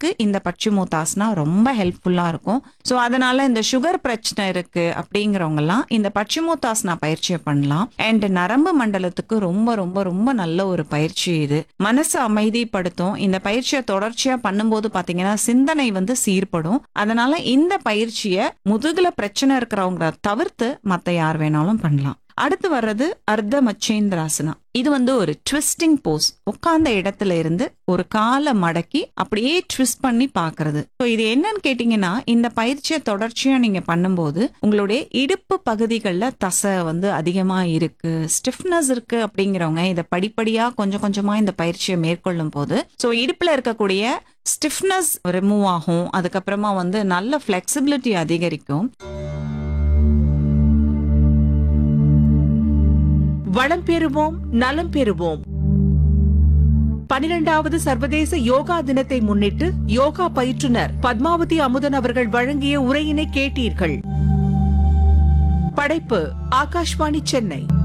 இருக்கிறவங்களுக்கு இந்த பச்சிமூத்தாசனா ரொம்ப ஹெல்ப்ஃபுல்லா இருக்கும் ஸோ அதனால இந்த சுகர் பிரச்சனை இருக்கு அப்படிங்கிறவங்க எல்லாம் இந்த பச்சிமூத்தாசனா பயிற்சியை பண்ணலாம் அண்ட் நரம்பு மண்டலத்துக்கு ரொம்ப ரொம்ப ரொம்ப நல்ல ஒரு பயிற்சி இது மனசு அமைதிப்படுத்தும் இந்த பயிற்சியை தொடர்ச்சியா பண்ணும்போது பாத்தீங்கன்னா சிந்தனை வந்து சீர்படும் அதனால இந்த பயிற்சியை முதுகுல பிரச்சனை இருக்கிறவங்க தவிர்த்து மத்த யார் வேணாலும் பண்ணலாம் அடுத்து வர்றது அர்த்த மச்சேந்திராசனா இது வந்து ஒரு ட்விஸ்டிங் போஸ் உட்கார்ந்த இடத்துல இருந்து ஒரு காலை மடக்கி அப்படியே ட்விஸ்ட் பண்ணி பாக்குறது ஸோ இது என்னன்னு கேட்டீங்கன்னா இந்த பயிற்சியை தொடர்ச்சியா நீங்க பண்ணும்போது உங்களுடைய இடுப்பு பகுதிகளில் தசை வந்து அதிகமா இருக்கு ஸ்டிஃப்னஸ் இருக்கு அப்படிங்கிறவங்க இதை படிப்படியா கொஞ்சம் கொஞ்சமா இந்த பயிற்சியை மேற்கொள்ளும் போது ஸோ இடுப்புல இருக்கக்கூடிய ஸ்டிஃப்னஸ் ரிமூவ் ஆகும் அதுக்கப்புறமா வந்து நல்ல ஃபிளெக்சிபிலிட்டி அதிகரிக்கும் வளம் பெறுவோம் நலம் பெறுவோம் பனிரெண்டாவது சர்வதேச யோகா தினத்தை முன்னிட்டு யோகா பயிற்றுனர் பத்மாவதி அமுதன் அவர்கள் வழங்கிய உரையினை கேட்டீர்கள் படைப்பு ஆகாஷ்வாணி சென்னை